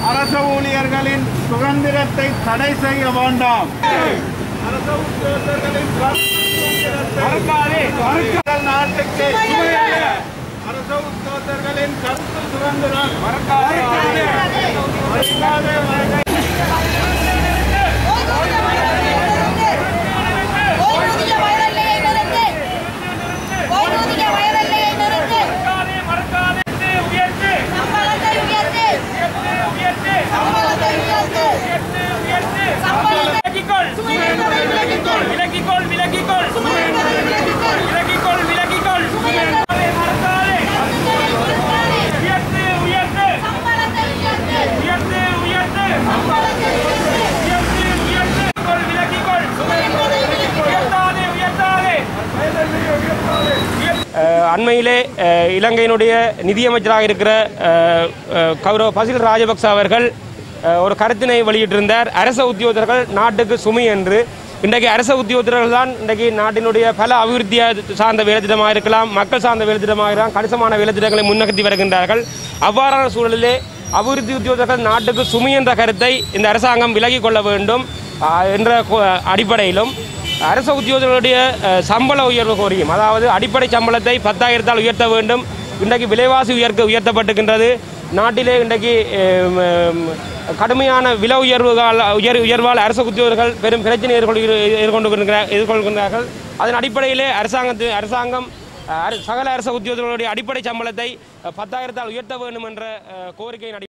அரச ஊழியர்களின் சுதந்திரத்தை தடை செய்ய வேண்டாம் அரச உத்தியோகர்களின் கருத்து சுதந்திரத்தை மறுக்காதே. நாட்டுக்கு அரச உத்தியோகர்களின் கருத்து சுதந்திரம் மறக்காதே மறுக்காதே மறுக்காதே. ஓய்வூதிய வயதெல்லையை நிறுத்து ஓய்வூதிய வயதெல்லையை நிறுத்து சம்பளத்தை உயர்த்து சம்பளத்தை உயர்த்து சம்பளத்தை சுமையினரை விலக்கிக்கொள் விலக்கிக்கொள் விலக்கிக்கொள் சுமையினரை விலக்கிக்கொள் விலக்கிக்கொள் விலக்கிக்கொள் சுமையினரை மறக்காதே மறுக்காதே. உயர்த்து உயர்த்து சம்பளத்தை உயர்த்து உயர்த்து உயர்த்து சம்பளத்தை உயர்த்து உயர்த்து உயர்த்து கொள் விலக்கிக்கொள் சுமையினரை விலக்கிக்கொள் உயர்த்தாதே உயர்த்தாதே அஹ், அண்மையிலே அஹ், இலங்கையினுடைய நிதியமைச்சராக இருக்கிற அஹ், அஹ், கௌரவ பசில் ராஜபக்ச அவர்கள் அஹ், ஒரு கருத்தினை வெளியிட்டிருந்தார் அரச உத்தியோகத்தர்கள் நாட்டுக்கு சுமை என்று இன்றைக்கு அரச உத்தியோகத்தர்கள் தான் இன்றைக்கு நாட்டினுடைய பல அபிவிருத்தியை சார்ந்த வேலைத்திட்டமாக இருக்கலாம் மக்கள் சார்ந்த வேலைத்திட்டமாக இருக்கலாம் கணிசமான வேலைத்திட்டங்களை முன்னகர்த்தி வருகின்றார்கள் அவ்வாறான சூழலிலே அபிவிருத்தி உத்தியோகத்தர்கள் நாட்டுக்கு சுமை என்ற கருத்தை இந்த அரசாங்கம் விலகிக் கொள்ள வேண்டும் ஆஹ், என்ற கொ- அடிப்படையிலும் அரசு உத்தியோகர்களுடைய அஹ், சம்பள உயர்வு கோரியும் அதாவது அடிப்படை சம்பளத்தை பத்தாயிரத்தால் உயர்த்த வேண்டும் இன்றைக்கு விலைவாசி உயர்க்க உயர்த்தப்பட்டிருக்கின்றது நாட்டிலே இன்றைக்கு அஹ், ம், கடுமையான விலை உயர்வுகள் உயர் உயர்வால் அரசு உத்தியோகர்கள் பெரும் பிரச்சனை எதிர்கொள் எதிர்கொண்டு எதிர்கொள்கின்றார்கள் அதன் அடிப்படையிலே அரசாங்கத்து அரசாங்கம் அஹ், அர- சகல அரசு உத்தியோகர்களுடைய அடிப்படை சம்பளத்தை அஹ், பத்தாயிரத்தால் உயர்த்த வேண்டும் என்ற அஹ், கோரிக்கையின் அடி